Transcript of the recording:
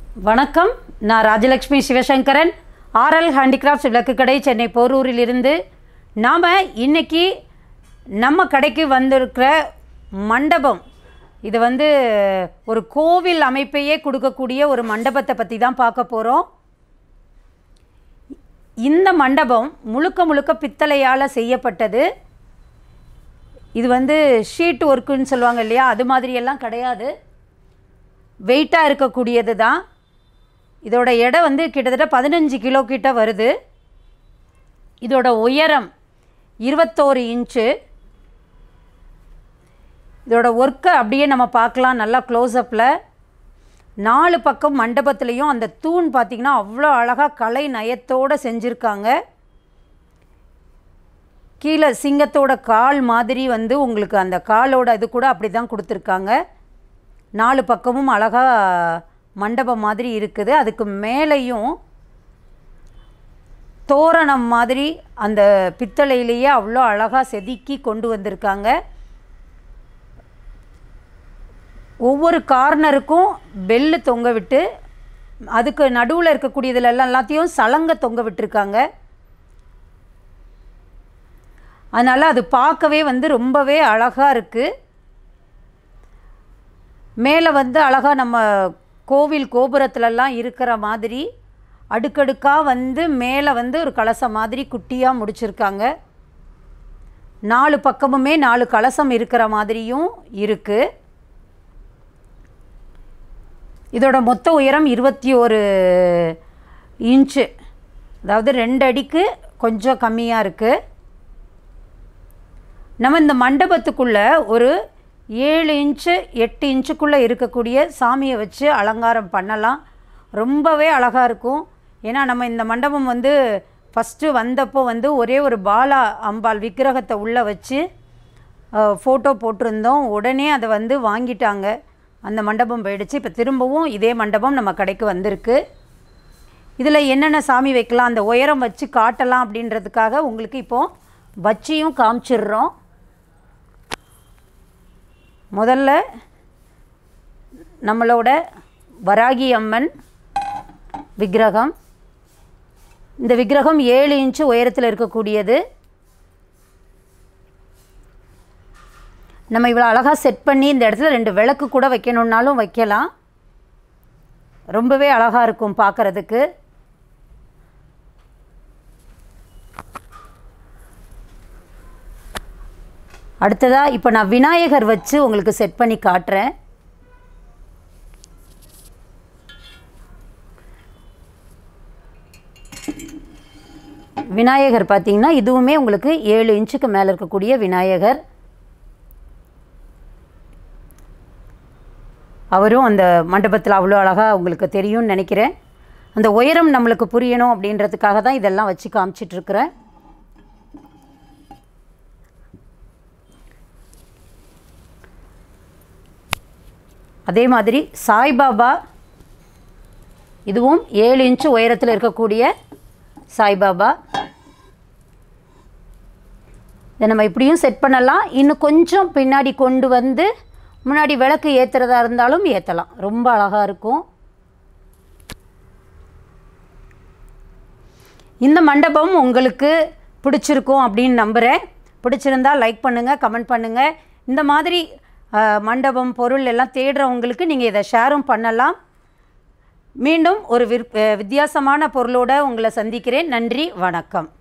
வணக்கம் நான் Rajalakshmi Sivasankaran RL handicrafts விளக்கு கடை சென்னை போரூரிலிருந்து நாம் இன்னைக்கு நம்ம கடைக்கு வந்திருக்கிற மண்டபம் இது வந்து ஒரு கோவில் அமைப்பையே கொடுக்கக்கூடிய ஒரு மண்டபத்தை பற்றி தான் பார்க்க போகிறோம் இந்த மண்டபம் முழுக்க முழுக்க பித்தளையால் செய்யப்பட்டது இது வந்து ஷீட் ஒர்க்குன்னு சொல்லுவாங்க இல்லையா அது மாதிரியெல்லாம் கிடையாது வெயிட்டாக இருக்கக்கூடியது தான் இதோட எடை வந்து கிட்டத்தட்ட பதினஞ்சு கிலோ கிட்ட வருது இதோட உயரம் இருபத்தோரு இன்ச்சு இதோட ஒர்க்கை அப்படியே நம்ம பார்க்கலாம் நல்லா க்ளோஸ்அப்பில் நாலு பக்கம் மண்டபத்துலேயும் அந்த தூண் பார்த்திங்கன்னா அவ்வளோ அழகாக கலை நயத்தோடு செஞ்சுருக்காங்க கீழே சிங்கத்தோட கால் மாதிரி வந்து உங்களுக்கு அந்த காலோட இது கூட அப்படி தான் கொடுத்துருக்காங்க நாலு பக்கமும் அழகாக மண்டபம் மாதிரி இருக்குது அதுக்கு மேலேயும் தோரணம் மாதிரி அந்த பித்தளையிலேயே அவ்வளோ அழகாக செதுக்கி கொண்டு வந்திருக்காங்க ஒவ்வொரு கார்னருக்கும் பெல்லு தொங்க விட்டு அதுக்கு நடுவில் இருக்கக்கூடியதுல எல்லாம் எல்லாத்தையும் சலங்க தொங்க விட்டுருக்காங்க அதனால் அது பார்க்கவே வந்து ரொம்பவே அழகாக இருக்குது மேலே வந்து அழகாக நம்ம கோவில் கோபுரத்துலலாம் இருக்கிற மாதிரி அடுக்கடுக்காக வந்து மேலே வந்து ஒரு கலசம் மாதிரி குட்டியாக முடிச்சிருக்காங்க நாலு பக்கமுமே நாலு கலசம் இருக்கிற மாதிரியும் இருக்குது இதோட மொத்த உயரம் இருபத்தி ஒரு இன்ச்சு அதாவது ரெண்டு அடிக்கு கொஞ்சம் கம்மியாக இருக்குது நம்ம இந்த மண்டபத்துக்குள்ளே ஒரு ஏழு இன்ச்சு எட்டு இன்ச்சுக்குள்ளே இருக்கக்கூடிய சாமியை வச்சு அலங்காரம் பண்ணலாம் ரொம்பவே அழகாக இருக்கும் ஏன்னா நம்ம இந்த மண்டபம் வந்து ஃபஸ்ட்டு வந்தப்போ வந்து ஒரே ஒரு பாலா அம்பாள் விக்கிரகத்தை உள்ளே வச்சு ஃபோட்டோ போட்டிருந்தோம் உடனே அதை வந்து வாங்கிட்டாங்க அந்த மண்டபம் போயிடுச்சு இப்போ திரும்பவும் இதே மண்டபம் நம்ம கடைக்கு வந்திருக்கு இதில் என்னென்ன சாமி வைக்கலாம் அந்த உயரம் வச்சு காட்டலாம் அப்படின்றதுக்காக உங்களுக்கு இப்போது வச்சியும் காமிச்சிடுறோம் முதல்ல நம்மளோட வராகி அம்மன் விக்கிரகம் இந்த விக்கிரகம் ஏழு இன்ச்சு உயரத்தில் இருக்கக்கூடியது நம்ம இவ்வளோ அழகாக செட் பண்ணி இந்த இடத்துல ரெண்டு விளக்கு கூட வைக்கணுன்னாலும் வைக்கலாம் ரொம்பவே அழகாக இருக்கும் பார்க்குறதுக்கு அடுத்ததாக இப்போ நான் விநாயகர் வச்சு உங்களுக்கு செட் பண்ணி காட்டுறேன் விநாயகர் பார்த்தீங்கன்னா இதுவுமே உங்களுக்கு ஏழு இன்ச்சுக்கு மேலே இருக்கக்கூடிய விநாயகர் அவரும் அந்த மண்டபத்தில் அவ்வளோ அழகாக உங்களுக்கு தெரியும்னு நினைக்கிறேன் அந்த உயரம் நம்மளுக்கு புரியணும் அப்படின்றதுக்காக தான் இதெல்லாம் வச்சு காமிச்சிட்ருக்குறேன் அதே மாதிரி சாய்பாபா இதுவும் ஏழு இன்ச்சு உயரத்தில் இருக்கக்கூடிய சாய்பாபா இதை நம்ம இப்படியும் செட் பண்ணலாம் இன்னும் கொஞ்சம் பின்னாடி கொண்டு வந்து முன்னாடி விளக்கு ஏற்றுறதா இருந்தாலும் ஏற்றலாம் ரொம்ப அழகாக இருக்கும் இந்த மண்டபம் உங்களுக்கு பிடிச்சிருக்கும் அப்படின்னு நம்புகிறேன் பிடிச்சிருந்தா லைக் பண்ணுங்கள் கமெண்ட் பண்ணுங்கள் இந்த மாதிரி மண்டபம் பொருள் எல்லாம் தேடுறவங்களுக்கு நீங்கள் இதை ஷேரும் பண்ணலாம் மீண்டும் ஒரு விற் வித்தியாசமான பொருளோடு உங்களை சந்திக்கிறேன் நன்றி வணக்கம்